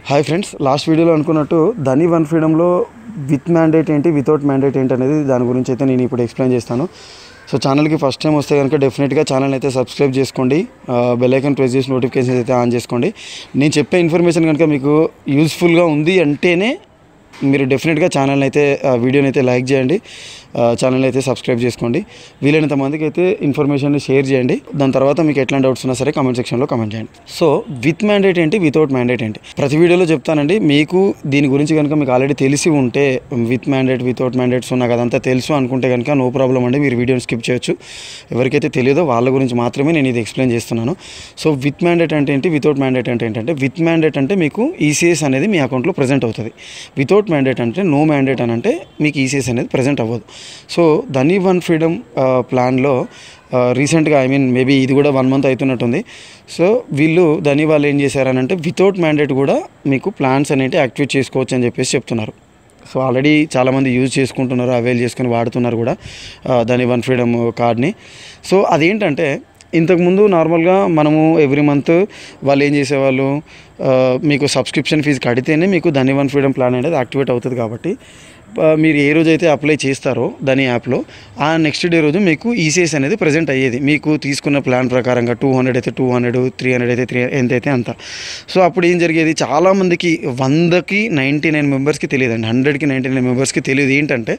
hi friends last వీడియోలో అనుకున్నట్టు Dhani one ఫ్రీడంలో విత్ మ్యాండేట్ ఏంటి వితౌట్ మ్యాండేట్ ఏంటి అనేది దాని గురించి అయితే నేను ఇప్పుడు ఎక్స్ప్లెయిన్ చేస్తాను సో ఛానల్కి ఫస్ట్ టైం వస్తే కనుక డెఫినెట్గా ఛానల్ అయితే సబ్స్క్రైబ్ చేసుకోండి బెల్ ఐకాన్ ప్రెస్ చేసి నోటిఫికేషన్స్ అయితే ఆన్ చేసుకోండి నేను చెప్పే ఇన్ఫర్మేషన్ కనుక మీకు యూస్ఫుల్గా ఉంది అంటేనే మీరు డెఫినెట్గా ఛానల్ని అయితే ఆ, వీడియోని అయితే లైక్ చేయండి ఆ, ఛానల్ని అయితే సబ్స్క్రైబ్ చేసుకోండి వీలైనంత మందికి అయితే ఇన్ఫర్మేషన్ని షేర్ చేయండి దాని తర్వాత మీకు ఎట్లాంటి డౌట్స్ ఉన్నా సరే కామెంట్ సెక్షన్లో కామెంట్ చేయండి సో విత్ మ్యాండేట్ ఏంటి వితౌట్ మ్యాండేట్ ఏంటి ప్రతి వీడియోలో చెప్తానండి మీకు దీని గురించి కనుక మీకు ఆల్రెడీ తెలిసి ఉంటే విత్ మ్యాండేట్ వితౌట్ మ్యాండేట్స్ నాకు అదంతా తెలుసు అనుకుంటే కనుక నో ప్రాబ్లం అండి మీరు వీడియోని స్కిప్ చేయొచ్చు ఎవరికైతే తెలియదో వాళ్ళ గురించి మాత్రమే నేను ఇది ఎక్స్ప్లెయిన్ చేస్తున్నాను సో విత్ మ్యాండేట్ అంటే ఏంటి వితౌట్ మ్యాండేట్ అంటే ఏంటంటే విత్ మ్యాండేట్ అంటే మీకు ఈసీఎస్ అనేది మీ అకౌంట్లో ప్రజెంట్ అవుతుంది వితౌట్ మ్యాండేట్ అంటే నో మ్యాండేట్ అని అంటే మీకు ఈసీఎస్ అనేది ప్రజెంట్ అవ్వదు సో ధనీ వన్ ఫ్రీడమ్ ప్లాన్లో రీసెంట్గా ఐ మీన్ మేబీ ఇది కూడా వన్ మంత్ అవుతున్నట్టుంది సో వీళ్ళు ధనీ వాళ్ళు ఏం చేశారనంటే వితౌట్ మ్యాండేట్ కూడా మీకు ప్లాన్స్ అనేవి యాక్టివేట్ చేసుకోవచ్చు అని చెప్పేసి చెప్తున్నారు సో ఆల్రెడీ చాలామంది యూజ్ చేసుకుంటున్నారు అవైల్ చేసుకుని వాడుతున్నారు కూడా ఆ, దాని వన్ ఫ్రీడమ్ కార్డ్ని సో అదేంటంటే ఇంతకుముందు నార్మల్గా మనము ఎవ్రీ మంత్ వాళ్ళు ఏం చేసేవాళ్ళు ఆ, మీకు సబ్స్క్రిప్షన్ ఫీజు కడితేనే మీకు ధని వన్ ఫ్రీడమ్ ప్లాన్ అనేది యాక్టివేట్ అవుతుంది కాబట్టి ఆ, మీరు ఏ రోజైతే అప్లై చేస్తారో దాని యాప్లో ఆ నెక్స్ట్ డే రోజు మీకు ఈసీఎస్ అనేది ప్రజెంట్ అయ్యేది మీకు తీసుకున్న ప్లాన్ ప్రకారంగా టూ హండ్రెడ్ అయితే టూ హండ్రెడ్ త్రీ హండ్రెడ్ అయితే త్రీ ఎంతైతే అంత సో అప్పుడు ఏం జరిగేది చాలామందికి వందకి నైంటీ నైన్ మెంబర్స్కి తెలియదండి హండ్రెడ్కి నైంటీ నైన్ మెంబర్స్కి తెలియదు ఏంటంటే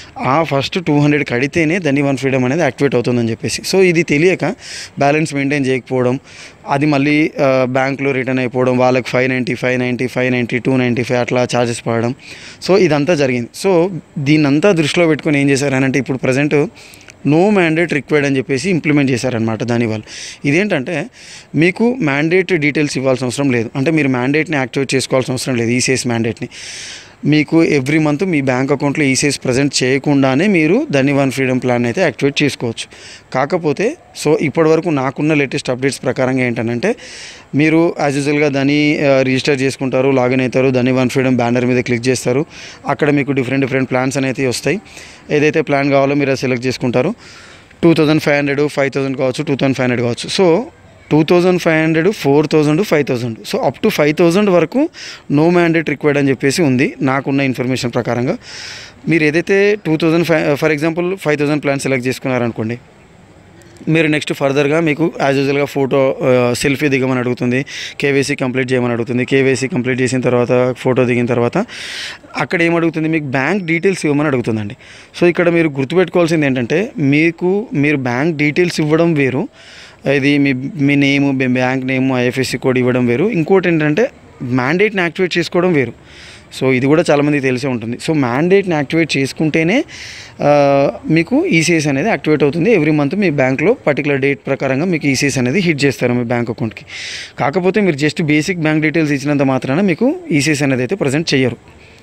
ఆ ఫస్ట్ టూ హండ్రెడ్ కడితేనే దాన్ని వన్ ఫ్రీడమ్ అనేది యాక్టివేట్ అవుతుందని చెప్పేసి సో ఇది తెలియక బ్యాలెన్స్ మెయింటైన్ చేయకపోవడం అది మళ్ళీ ఆ, బ్యాంక్లో రిటర్న్ అయిపోవడం వాళ్ళకి five ninety five ninety five ninety two ninety five అట్లా ఛార్జెస్ పడడం సో ఇదంతా జరిగింది సో దీన్నంతా దృష్టిలో పెట్టుకొని ఏం చేశారనంటే ఇప్పుడు ప్రజెంట్ నో మ్యాండేట్ రిక్వైర్డ్ అని చెప్పేసి ఇంప్లిమెంట్ చేశారనమాట దానివల్ల ఇదేంటంటే మీకు మ్యాండేట్ డీటెయిల్స్ ఇవ్వాల్సిన అవసరం లేదు అంటే మీరు మ్యాండేట్ని యాక్టివేట్ చేసుకోవాల్సిన అవసరం లేదు ఈసీఎస్ మ్యాండేట్ని మీకు ఎవ్రీ మంత్ మీ బ్యాంక్ అకౌంట్లో ఈసీఎస్ ప్రజెంట్ చేయకుండానే మీరు ధని వన్ ఫ్రీడమ్ ప్లాన్ అయితే యాక్టివేట్ చేసుకోవచ్చు కాకపోతే సో ఇప్పటివరకు నాకున్న లేటెస్ట్ అప్డేట్స్ ప్రకారంగా ఏంటంటే మీరు యాజ్ యూజువల్గా దాన్ని రిజిస్టర్ చేసుకుంటారు లాగిన్ అవుతారు దాని వన్ ఫ్రీడమ్ బ్యానర్ మీద క్లిక్ చేస్తారు అక్కడ మీకు డిఫరెంట్ డిఫరెంట్ ప్లాన్స్ అనేవి వస్తాయి ఏదైతే ప్లాన్ కావాలో మీరు అది సెలెక్ట్ చేసుకుంటారు two thousand five hundred five thousand కావచ్చు టూ థౌసండ్ ఫైవ్ హండ్రెడ్ కావచ్చు so two thousand five hundred four thousand five thousand so up to five thousand వరకు నో మ్యాండేట్ రిక్వైర్డ్ అని చెప్పేసి ఉంది నాకున్న ఇన్ఫర్మేషన్ ప్రకారంగా మీరు ఏదైతే two thousand five for example five thousand plan select చేసుకున్నారనుకోండి మీరు నెక్స్ట్ ఫర్దర్గా మీకు యాజ్ యూజువల్గా ఫోటో సెల్ఫీ దిగమని అడుగుతుంది కేవైసీ కంప్లీట్ చేయమని అడుగుతుంది కేవైసీ కంప్లీట్ చేసిన తర్వాత ఫోటో దిగిన తర్వాత అక్కడ ఏమడుగుతుంది మీకు బ్యాంక్ డీటెయిల్స్ ఇవ్వమని అడుగుతుందండి సో ఇక్కడ మీరు గుర్తుపెట్టుకోవాల్సింది ఏంటంటే మీకు మీరు బ్యాంక్ డీటెయిల్స్ ఇవ్వడం వేరు ఇది మీ మీ నేము మీ బ్యాంక్ నేము ఐఎఫ్ఎస్సి కోడ్ ఇవ్వడం వేరు ఇంకోటి ఏంటంటే మ్యాండేట్ని యాక్టివేట్ చేసుకోవడం వేరు సో ఇది కూడా చాలామందికి తెలిసే ఉంటుంది సో మ్యాండేట్ని యాక్టివేట్ చేసుకుంటేనే ఆ, మీకు ఈసీఎస్ అనేది యాక్టివేట్ అవుతుంది ఎవ్రీ మంత్ మీ బ్యాంక్లో పర్టికులర్ డేట్ ప్రకారంగా మీకు ఈసీఎస్ అనేది హిట్ చేస్తారు మీ బ్యాంక్ అకౌంట్కి కాకపోతే మీరు జస్ట్ బేసిక్ బ్యాంక్ డీటెయిల్స్ ఇచ్చినంత మాత్రాన మీకు ఈసీఎస్ అనేది అయితే ప్రజెంట్ చేయరు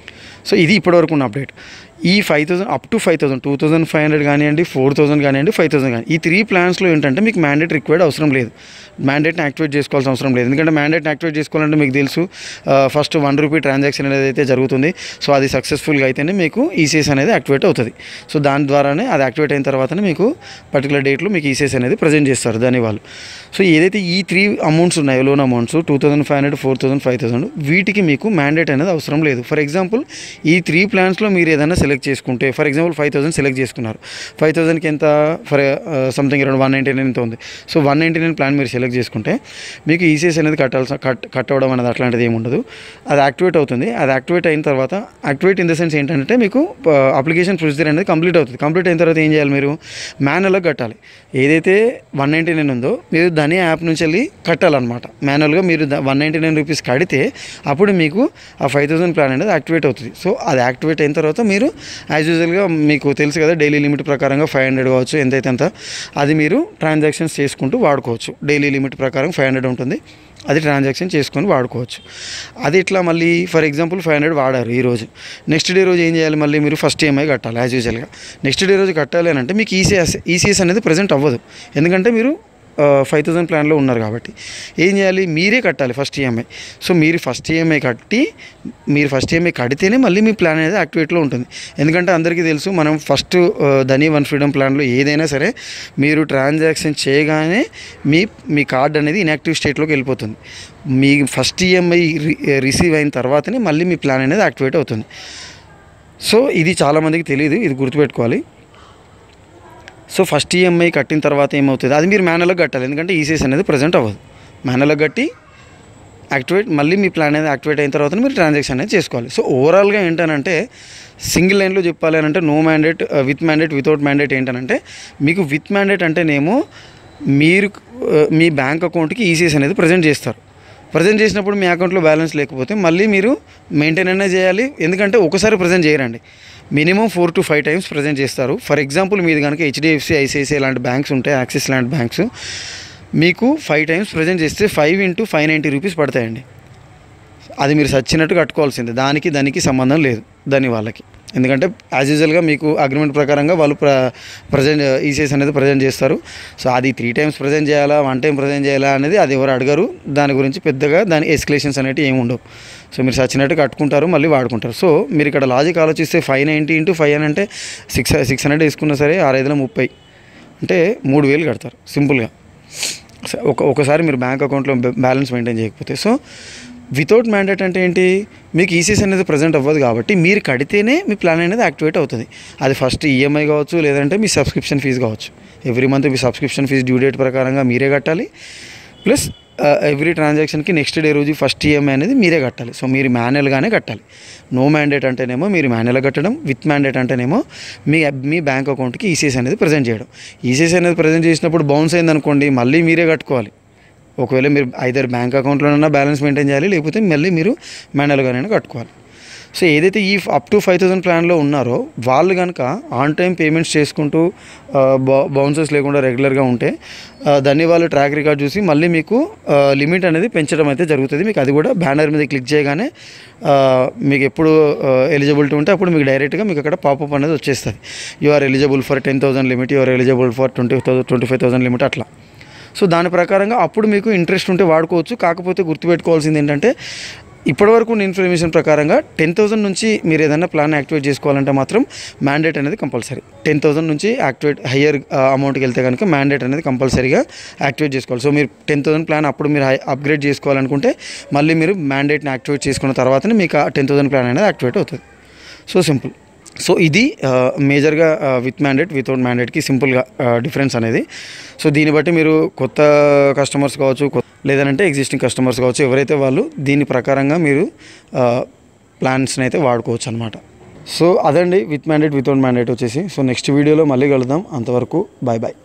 సో ఇది ఇప్పటివరకు ఉన్న అప్డేట్ ఈ five thousand up to five thousand two thousand five hundred కానివ్వండి ఫోర్ థౌసండ్ కానివ్వండి ఫైవ్ థౌసండ్ కానీ ఈ త్రీ ప్లాన్స్లో ఏంటంటే మీకు మ్యాండేట్ రిక్వైర్డ్ అవసరం లేదు మ్యాండేట్ని యాక్టివేట్ చేసుకోవాల్సిన అవసరం లేదు ఎందుకంటే మ్యాండేట్ని యాక్టివేట్ చేసుకోవాలంటే మీకు తెలుసు ఫస్ట్ వన్ రూపీ ట్రాన్సాక్షన్ అనేది అయితే జరుగుతుంది సో అది సక్సెస్ఫుల్గా అయితేనే మీకు ఈసీఎస్ అనేది యాక్టివేట్ అవుతుంది సో దాని ద్వారానే అది యాక్టివేట్ అయిన తర్వాతనే మీకు పర్టికులర్ డేట్లో మీకు ఈసీఎస్ అనేది ప్రజెంట్ చేస్తారు దాని వాళ్ళు సో ఏదైతే ఈ త్రీ అమౌంట్స్ ఉన్నాయో loan amounts two thousand five hundred four thousand five thousand వీటికి మీకు మ్యాండేట్ అనేది అవసరం లేదు ఫర్ ఎగ్జాంపుల్ ఈ త్రీ ప్లాన్స్లో మీరు ఏదైనా సెలెక్ట్ చేసుకుంటే for example five thousand select చేసుకున్నారు ఫైవ్ థౌసండ్కి ఎంత for something around one ninety nine ఎంత ఉంది so one ninety nine plan మీరు సెలెక్ట్ చేసుకుంటే మీకు ఈసీఎస్ అనేది కట్టాల్సిన కట్ కట్ అవ్వడం అనేది అట్లాంటిది ఏమి ఉండదు అది యాక్టివేట్ అవుతుంది అది యాక్టివేట్ అయిన తర్వాత యాక్టివేట్ ఇన్ ద సెన్స్ ఏంటంటే మీకు అప్లికేషన్ ప్రొసీజర్ అనేది కంప్లీట్ అవుతుంది కంప్లీట్ అయిన తర్వాత ఏం చేయాలి మీరు మాన్యువల్గా కట్టాలి ఏదైతే వన్ నైంటీ నైన్ ఉందో మీరు దాని యాప్ నుంచి వెళ్ళి కట్టాలన్నమాట మాన్యువల్గా మీరు వన్ నైంటీ నైన్ రూపీస్ కడితే అప్పుడు మీకు ఆ ఫైవ్ థౌసండ్ ప్లాన్ అనేది యాక్టివేట్ అవుతుంది సో అది యాక్టివేట్ అయిన తర్వాత మీరు యాజ్ యూజువల్గా మీకు తెలుసు కదా డైలీ లిమిట్ ప్రకారంగా ఫైవ్ హండ్రెడ్ కావచ్చు ఎంతైతే అంత అది మీరు ట్రాన్సాక్షన్స్ చేసుకుంటూ వాడుకోవచ్చు డైలీ లిమిట్ ప్రకారం ఫైవ్ హండ్రెడ్ ఉంటుంది అది ట్రాన్సాక్షన్ చేసుకొని వాడుకోవచ్చు అది ఇట్లా మళ్ళీ ఫర్ ఎగ్జాంపుల్ ఫైవ్ హండ్రెడ్ వాడారు ఈ రోజు నెక్స్ట్ డే రోజు ఏం చేయాలి మళ్ళీ మీరు ఫస్ట్ ఈఎంఐ కట్టాలి యాజ్ యూజువల్గా నెక్స్ట్ డే రోజు కట్టాలి అని అంటే మీకు ఈసీఎస్ ఈసీఎస్ అనేది ప్రజెంట్ అవ్వదు ఎందుకంటే మీరు ఫైవ్ థౌసండ్ ప్లాన్లో ఉన్నారు కాబట్టి ఏం చేయాలి మీరే కట్టాలి ఫస్ట్ ఈఎంఐ సో మీరు ఫస్ట్ ఈఎంఐ కట్టి మీరు ఫస్ట్ ఈఎంఐ కడితేనే మళ్ళీ మీ ప్లాన్ అనేది యాక్టివేట్లో ఉంటుంది ఎందుకంటే అందరికీ తెలుసు మనం ఫస్ట్ ధనీ వన్ ఫ్రీడమ్ ప్లాన్లో ఏదైనా సరే మీరు ట్రాన్సాక్షన్ చేయగానే మీ మీ కార్డ్ అనేది ఇన్యాక్టివ్ స్టేట్లోకి వెళ్ళిపోతుంది మీ ఫస్ట్ ఈఎంఐ రిసీవ్ అయిన తర్వాతనే మళ్ళీ మీ ప్లాన్ అనేది యాక్టివేట్ అవుతుంది సో ఇది చాలామందికి తెలియదు ఇది గుర్తుపెట్టుకోవాలి సో ఫస్ట్ ఈఎంఐ కట్టిన తర్వాత ఏమవుతుంది అది మీరు మేనల్గా కట్టాలి ఎందుకంటే ఈసీఎస్ అనేది ప్రజెంట్ అవ్వదు మేనల్గా కట్టి యాక్టివేట్ మళ్ళీ మీ ప్లాన్ అనేది యాక్టివేట్ అయిన తర్వాత మీరు ట్రాన్సాక్షన్ అనేది చేసుకోవాలి సో ఓవరాల్గా ఏంటనంటే సింగిల్ లైన్లో చెప్పాలి అని అంటే no mandate with mandate without mandate ఏంటనంటే మీకు విత్ మ్యాండేట్ అంటేనేమో మీరు ఆ, మీ బ్యాంక్ అకౌంట్కి ఈసీఎస్ అనేది ప్రజెంట్ చేస్తారు ప్రజెంట్ చేసినప్పుడు మీ అకౌంట్లో బ్యాలెన్స్ లేకపోతే మళ్ళీ మీరు మెయింటైన్ అయినా చేయాలి ఎందుకంటే ఒకసారి ప్రజెంట్ చేయరండి minimum four to five times present చేస్తారు ఫర్ ఎగ్జాంపుల్ మీది కనుక హెచ్డిఎఫ్సి ఐసిఐసిఐ లాంటి బ్యాంక్స్ ఉంటాయి యాక్సిస్ లాంటి బ్యాంక్స్ మీకు ఫైవ్ టైమ్స్ ప్రజెంట్ చేస్తే five into five ninety rupees పడతాయండి అది మీరు సచ్చినట్టు కట్టుకోవాల్సిందే దానికి దానికి సంబంధం లేదు దాని వాళ్ళకి ఎందుకంటే యాజ్ యూజువల్గా మీకు అగ్రిమెంట్ ప్రకారంగా వాళ్ళు ప్ర ప్రజెంట్ ఈసీఎస్ అనేది ప్రజెంట్ చేస్తారు సో అది త్రీ టైమ్స్ ప్రజెంట్ చేయాలా వన్ టైం ప్రజెంట్ చేయాలా అనేది అది ఎవరు అడగరు దాని గురించి పెద్దగా దాని ఎస్కలేషన్స్ అనేవి ఏమి ఉండవు సో మీరు సచ్చినట్టు కట్టుకుంటారు మళ్ళీ వాడుకుంటారు సో మీరు ఇక్కడ లాజిక్ ఆలోచిస్తే ఫైవ్ నైంటీ ఇంటూ ఫైవ్ అని అంటే సిక్స్ సిక్స్ హండ్రెడ్ వేసుకున్నా సరే ఆరు ఐదులో ముప్పై అంటే మూడు వేలు కడతారు సింపుల్గా స- ఒక ఒకసారి మీరు బ్యాంక్ అకౌంట్లో బ్యాలెన్స్ మెయింటైన్ చేయకపోతే సో వితౌట్ మ్యాండేట్ అంటే ఏంటి మీకు ఈసీఎస్ అనేది ప్రజెంట్ అవ్వదు కాబట్టి మీరు కడితేనే మీ ప్లాన్ అనేది యాక్టివేట్ అవుతుంది అది ఫస్ట్ ఈఎంఐ కావచ్చు లేదంటే మీ సబ్స్క్రిప్షన్ ఫీజు కావచ్చు ఎవ్రీ మంత్ మీ సబ్స్క్రిప్షన్ ఫీజు డ్యూ డేట్ ప్రకారంగా మీరే కట్టాలి ప్లస్ ఎవ్రీ ట్రాన్సాక్షన్కి నెక్స్ట్ డే రోజు ఫస్ట్ ఈఎంఐ అనేది మీరే కట్టాలి సో మీరు మాన్యువల్గానే కట్టాలి నో మ్యాండేట్ అంటేనేమో మీరు మాన్యువల్గా కట్టడం విత్ మ్యాండేట్ అంటేనేమో మీ మీ బ్యాంక్ అకౌంట్కి ఈసీఎస్ అనేది ప్రజెంట్ చేయడం ఈసీఎస్ అనేది ప్రజెంట్ చేసినప్పుడు బౌన్స్ అయిందనుకోండి మళ్ళీ మీరే కట్టుకోవాలి ఒకవేళ మీరు ఐదర్ బ్యాంక్ అకౌంట్లోనైనా బ్యాలెన్స్ మెయింటైన్ చేయాలి లేకపోతే మళ్ళీ మీరు మాన్యువల్గానైనా కట్టుకోవాలి సో ఏదైతే ఈ అప్ టు ఫైవ్ థౌసండ్ ప్లాన్లో ఉన్నారో వాళ్ళు కనుక ఆన్ టైం పేమెంట్స్ చేసుకుంటూ బౌన్సెస్ లేకుండా రెగ్యులర్గా ఉంటే ఆ, దాన్ని వాళ్ళు ట్రాక్ రికార్డ్ చూసి మళ్ళీ మీకు లిమిట్ అనేది పెంచడం అయితే జరుగుతుంది మీకు అది కూడా బ్యానర్ మీద క్లిక్ చేయగానే ఆ, మీకు ఎప్పుడు ఎలిజిబిలిటీ ఉంటే అప్పుడు మీకు డైరెక్ట్గా మీకు అక్కడ పాపప్ అనేది వచ్చేస్తుంది you are eligible for ten thousand limit you are eligible for twenty thousand twenty five thousand limit అట్లా సో దాని ప్రకారంగా అప్పుడు మీకు ఇంట్రెస్ట్ ఉంటే వాడుకోవచ్చు కాకపోతే గుర్తుపెట్టుకోవాల్సింది ఏంటంటే ఇప్పటివరకు ఉన్న ఇన్ఫర్మేషన్ ప్రకారంగా టెన్ థౌసండ్ నుంచి మీరు ఏదైనా ప్లాన్ యాక్టివేట్ చేసుకోవాలంటే మాత్రం మ్యాండేట్ అనేది కంపల్సరీ టెన్ థౌసండ్ నుంచి యాక్టివేట్ హయ్యర్ అమౌంట్కి వెళ్తే కనుక మ్యాండేట్ అనేది కంపల్సరీగా యాక్టివేట్ చేసుకోవాలి సో మీరు టెన్ థౌసండ్ ప్లాన్ అప్పుడు మీరు అప్గ్రేడ్ చేసుకోవాలనుకుంటే మళ్ళీ మీరు మ్యాండేట్ని యాక్టివేట్ చేసుకున్న తర్వాతనే మీకు ఆ టెన్ థౌసండ్ ప్లాన్ అనేది యాక్టివేట్ అవుతుంది సో సింపుల్ సో ఇది మేజర్గా విత్ మ్యాండేట్ వితౌట్ మ్యాండేట్కి సింపుల్గా డిఫరెన్స్ అనేది సో దీన్ని బట్టి మీరు కొత్త కస్టమర్స్ కావచ్చు కొ- లేదంటే ఎగ్జిస్టింగ్ కస్టమర్స్ కావచ్చు ఎవరైతే వాళ్ళు దీని ప్రకారంగా మీరు ప్లాన్స్ని అయితే వాడుకోవచ్చు అనమాట సో అదండి విత్ మ్యాండేట్ వితౌట్ మ్యాండేట్ వచ్చేసి సో నెక్స్ట్ వీడియోలో మళ్ళీ కలుద్దాం అంతవరకు బాయ్ బాయ్